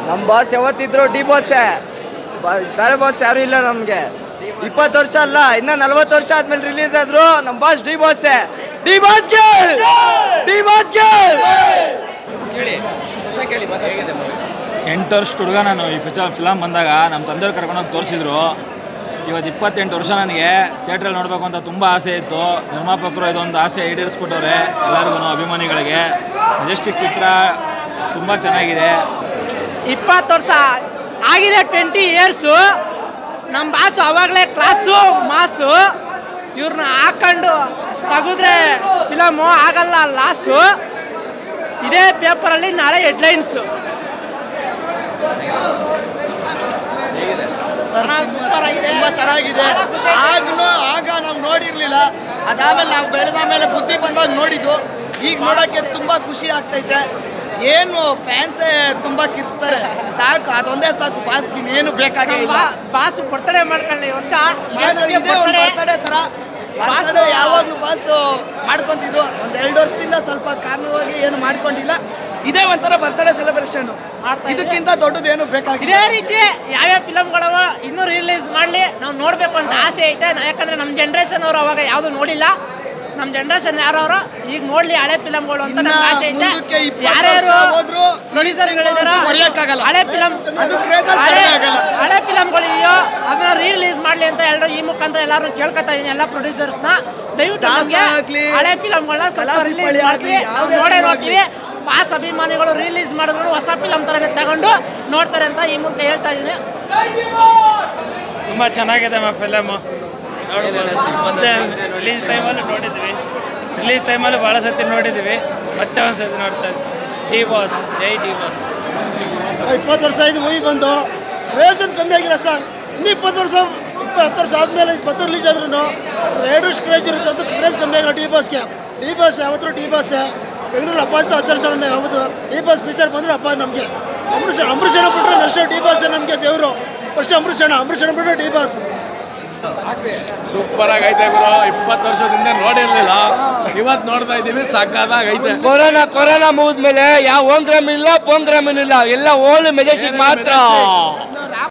ನಮ್ಮ boss ಯಾವತ್ತಿದ್ರು D ಬಾಸೇ ಬೇರೆ boss ಯಾರು ಇಲ್ಲ ನಮಗೆ ಇಪ್ಪತ್ತು ವರ್ಷ ಅಲ್ಲ ಇನ್ನ ನಲ್ವತ್ತು ವರ್ಷ ಆದ್ಮೇಲೆ ರಿಲೀಸ್ ಆದ್ರು ನಮ್ಮ ಬಾಸ್ ಡಿ ಬಾಸೇ ಡಿ ಬಾಸ್ಗೆ ಡಿ ಬಾಸ್ಗೆ ಎಂಟು ವರ್ಷ ಹುಡುಗ ನಾನು ಈ ಪಿಕ್ಚರ್ ಫಿಲಮ್ ಬಂದಾಗ ನಮ್ಮ ತಂದೆಯವ್ರು ಕರ್ಕೊಂಡೋಗಿ ತೋರಿಸಿದ್ರು ಇವತ್ತು ಇಪ್ಪತ್ತೆಂಟು ವರ್ಷ ನನಗೆ ಥಿಯೇಟ್ರಲ್ಲಿ ನೋಡಬೇಕು ಅಂತ ತುಂಬ ಆಸೆ ಇತ್ತು ನಿರ್ಮಾಪಕರು ಇದೊಂದು ಆಸೆ ಈಡೇರಿಸ್ಕೊಟ್ಟವ್ರೆ ಎಲ್ಲರಿಗೂ ಅಭಿಮಾನಿಗಳಿಗೆ ಮೆಜೆಸ್ಟಿಕ್ ಚಿತ್ರ ತುಂಬ ಚೆನ್ನಾಗಿದೆ ಇಪ್ಪತ್ತು ವರ್ಷ ಆಗಿದೆ ಟ್ವೆಂಟಿ ಇಯರ್ಸು ನಮ್ಮ ಬಾಸು ಅವಾಗಲೇ ಕ್ಲಾಸು ಮಾಸು ಇವ್ರನ್ನ ಹಾಕೊಂಡು ತೆಗೆದ್ರೆ ಫಿಲಮು ಆಗಲ್ಲ ಲಾಸು ಇದೇ ಪೇಪರಲ್ಲಿ ನಾಳೆ ಹೆಡ್ಲೈನ್ಸು ತುಂಬಾ ಚೆನ್ನಾಗಿದೆ ಆಗ್ಲೂ ಆಗ ನಾವು ನೋಡಿರ್ಲಿಲ್ಲ ಅದಾದ್ಮೇಲೆ ನಾವು ಬೆಳೆದ ಮೇಲೆ ಬುದ್ಧಿ ಬಂದಾಗ ನೋಡಿದ್ದು ಈಗ ನೋಡೋಕ್ಕೆ ತುಂಬಾ ಖುಷಿ ಆಗ್ತೈತೆ ಏನು ಫ್ಯಾನ್ಸೇ ತುಂಬಾ ಕಿರ್ಸ್ತಾರೆ ಸಾಕು ಅದೊಂದೇ ಸಾಕು ಬಾಸ್ಗೆ ಇನ್ನೇನು ಬೇಕಾಗೇ ಇಲ್ಲ ಬಾಸು ಬರ್ತಡೇ ಮಾಡ್ಕೊಳ್ಳಿ ಈ ವರ್ಷ ಮಾಡ್ಕೊಳ್ಳಿ, ಇದೇ ಒಂದು ಬರ್ತಡೇ ತರ ಬರ್ತಡೇ ಯಾವಾಗ್ಲೂ ಬಾಸ್ ಮಾಡ್ಕೊಂತಿದ್ರು ಒಂದ್ ಎರಡು ವರ್ಷದಿಂದ ಸ್ವಲ್ಪ ಕಾರಣವಾಗಿ ಏನು ಮಾಡ್ಕೊಂಡಿಲ್ಲ ಇದೇ ಒಂಥರ ಬರ್ತಡೇ ಸೆಲೆಬ್ರೇಷನ್ ಮಾಡ್ತಾ ಇದೆ. ಇದಕ್ಕಿಂತ ದೊಡ್ಡದೇನು ಬೇಕಾಗಿದೆ ಇದೇ ರೀತಿ ಯಾವ್ಯಾವ ಫಿಲಮ್ಗಳವ ಇನ್ನೂ ರಿಲೀಸ್ ಮಾಡಲಿ ನಾವು ನೋಡಬೇಕು ಅಂತ ಆಸೆ ಐತೆ ನಾ- ಯಾಕಂದ್ರೆ ನಮ್ಮ ಜನ್ರೇಷನ್ ಅವರು ಅವಾಗ ಯಾವುದು ನೋಡಿಲ್ಲ ನಮ್ಮ ಜನ್ರೇಷನ್ ಯಾರವರು ಈಗ ನೋಡ್ಲಿ ಹಳೆ ಫಿಲಮ್ಗಳು ಅಂತ ನಮ್ಗೆ ಆಸೆ ಐತೆ ಮುಂದಕ್ಕೆ ಇಪ್ಪತ್ತು ಯಾರ್ಯಾರು ವರ್ಷ ಹೋದ್ರು ಪ್ರೊಡ್ಯೂಸರ್ಗಳಿದಾರ ಮರೆಯಕ್ಕಾಗಲ್ಲ. ಹಳೆ ಫಿಲಮ್ ಅದು craze ಅಲ್ಲಿ ಹಳೆ ಆಗಲ್ಲ. ಹಳೆ ಫಿಲಮ್ಗಳು ಇದೆಯೋ ಅದನ್ನ ರಿಲೀಸ್ ಮಾಡಲಿ ಅಂತ ಎಲ್ಲರೂ ಈ ಮುಖಾಂತರ ಎಲ್ಲರೂ ಕೇಳ್ಕೊತಾ ಇದೀನಿ ಎಲ್ಲ ಪ್ರೊಡ್ಯೂಸರ್ಸ್ನ ದಯವಿಟ್ಟು ದಾಸ ನಮಗೆ ಆಗ್ಲಿ, ಹಳೆ ಫಿಲಮ್ಗಳನ್ನ ಸ್ವಲ್ಪ ಕಲಾಸಿ ರಿಲೀಸ್ ಪಳಿ ಮಾಡ್ತೀವಿ ಆಗ್ಲಿ, ನಾವು ಯಾವ್ದೇ ನೋಡೇ ಸಿನಿಮಾ ನೋಡ್ತೀವಿ ಪಾಸ್ ಅಭಿಮಾನಿಗಳು ರಿಲೀಸ್ ಮಾಡಿದ್ರು ಹೊಸ ಫಿಲಮ್ ಥರನೇ ತಗೊಂಡು ನೋಡ್ತಾರೆ ಅಂತ ಈ ಮೂಲಕ ಹೇಳ್ತಾ ಇದ್ದೀನಿ ತುಂಬ ಚೆನ್ನಾಗಿದೆ ಮ ಫಿಲಮು ನೋಡ್ಬೋದು ಮತ್ತೆ ರಿಲೀಸ್ ಟೈಮಲ್ಲಿ ನೋಡಿದ್ವಿ ರಿಲೀಸ್ ಟೈಮಲ್ಲಿ ಭಾಳ ಸತಿ ನೋಡಿದ್ವಿ ಮತ್ತೆ ಒಂದು ಸತಿ ನೋಡ್ತಾ ಇದ್ವಿ ಡಿ ಬಾಸ್ ಜೈ ಡಿ ಬಾಸ್ ಸರ್ ಇಪ್ಪತ್ತು ವರ್ಷ ಆಯ್ತು ಮೂವಿ ಬಂದು ಕ್ರೇಜ್ ಅಂತ ಕಮ್ಮಿ ಆಗಿಲ್ಲ ಸರ್ ಇನ್ನೂ ಇಪ್ಪತ್ತು ವರ್ಷ ಇಪ್ಪತ್ತು ವರ್ಷ ಆದಮೇಲೆ ಇಪ್ಪತ್ತು ರಿಲೀಸ್ ಆದ್ರೂ ಎರಡು ವರ್ಷ ಕ್ರೇಜ್ ಇರುತ್ತೆ ಅಂತ ಕ್ರೇಜ್ ಕಮ್ಮಿ ಆಗಿಲ್ಲ ಡಿ ಬಾಸ್ಗೆ ಡಿ ಬಾಸ್ ಯಾವತ್ತೂ ಡಿ ಬಾಸ್ ಬೆಂಗಳೂರು ಹಬ್ಬ ಅಂತ ಆಚರಿಸೋಣ ಯಾವತ್ತು ಡಿ ಬಾಸ್ ಪಿಕ್ಚರ್ ಬಂದರೆ ಹಬ್ಬ ನಮಗೆ ಅಂಬರೀಷ್ ಅಂಬರೀಷ್ ಅಣ್ಣ ಬಿಟ್ಟರೆ ನೆಕ್ಸ್ಟ್ ಡಿ ಬಾಸ್ ನಮಗೆ ದೇವರು ಫಸ್ಟ್ ಅಂಬರೀಷ್ ಅಣ್ಣ ಅಂಬರೀಷ್ ಅಣ್ಣ ಬಿಟ್ಟರೆ ಡಿ ಬಾಸ್ ಸೂಪರ್ ಆಗೈತೆ ಗುರು ಇಪ್ಪತ್ತು ವರ್ಷದಿಂದ ನೋಡಿರ್ಲಿಲ್ಲ ಇವತ್ತು ನೋಡ್ತಾ ಇದ್ದೀವಿ ಸಕ್ಕದಾಗೈತೆ ಕೊರೋನಾ ಕೊರೋನಾ ಮುಗಿದ್ಮೇಲೆ ಯಾವ ಓಂಗ್ರಾಮ್ ಇಲ್ಲ ಪೋಂಗ್ರಾಮ್ ಇಲ್ಲ ಎಲ್ಲ ಓಲ್ಡ್ ಮೆಜೆಸ್ಟಿಕ್ ಮಾತ್ರ